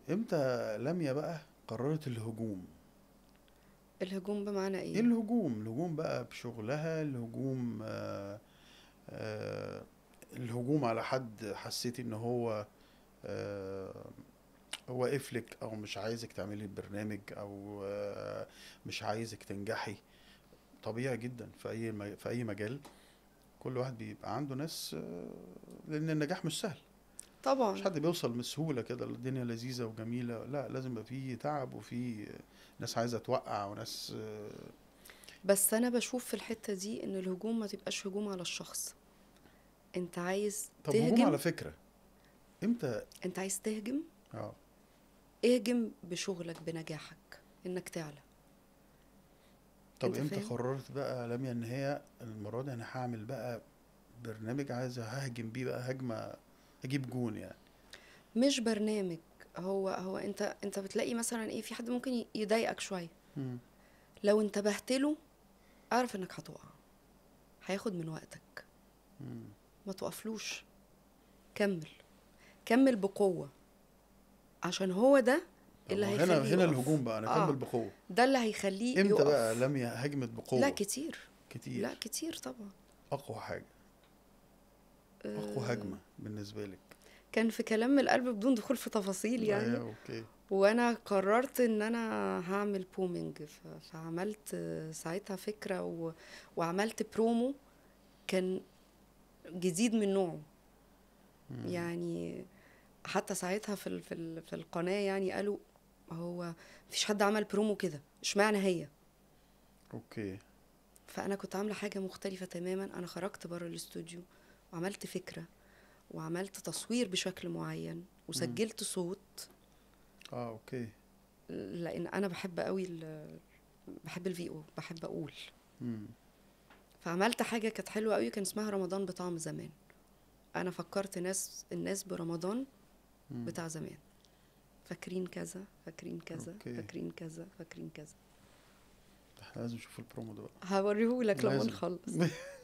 امتى لميا بقى قررت الهجوم الهجوم بمعنى ايه ايه الهجوم الهجوم بقى بشغلها الهجوم آه آه الهجوم على حد حسيتي ان هو آه هو واقف لك او مش عايزك تعملي البرنامج او آه مش عايزك تنجحي طبيعي جدا في اي م- في اي مجال كل واحد بيبقى عنده ناس آه لان النجاح مش سهل مش طبعا حد بيوصل بسهولة كده الدنيا لذيذة وجميلة لا لازم يبقى في تعب وفي ناس عايزة توقع وناس آه، بس انا بشوف في الحتة دي ان الهجوم ما تبقاش هجوم على الشخص انت عايز طب هجوم تهجم على فكرة امتى انت عايز تهجم اه اهجم بشغلك بنجاحك انك تعلى طب انت امتى فاهم؟ قررت بقى لميا ان هي المرة دي انا هعمل بقى برنامج عايز ههجم بيه بقى هجمة هجيب جون يعني مش برنامج هو هو انت انت بتلاقي مثلا ايه في حد ممكن ي- يضايقك شويه مم. لو انتبهت له اعرف انك هتقع هياخد من وقتك مم. ما توقفلوش كمل كمل بقوه عشان هو ده اللي طب هنا هيخليه هنا يقف. الهجوم بقى انا آه. اكمل بقوة ده اللي هيخليه امتى يقف بقى لميا هجمت بقوة لا كتير كتير لا كتير طبعا اقوى حاجة اقوى آه، هجمة بالنسبة لك كان في كلام من القلب بدون دخول في تفاصيل يعني ايوه اوكي وانا قررت ان انا هعمل بومينج ف- فعملت ساعتها فكرة و... وعملت برومو كان جديد من نوعه مم. يعني حتى ساعتها في ال... في, ال... في القناة يعني قالوا هو مفيش حد عمل برومو كده اشمعنى هي اوكي فانا كنت عاملة حاجة مختلفة تماما انا خرجت بره الاستوديو وعملت فكرة وعملت تصوير بشكل معين وسجلت صوت اه اوكي لان انا بحب قوي ال- بحب الفي او بحب اقول مم. فعملت حاجه كانت حلوه قوي كان اسمها رمضان بطعم زمان انا فكرت ناس الناس برمضان مم. بتاع زمان فاكرين كذا فاكرين كذا أوكي. فاكرين كذا فاكرين كذا احنا لازم نشوف البرومو ده بقى هوريهولك لما لازم. نخلص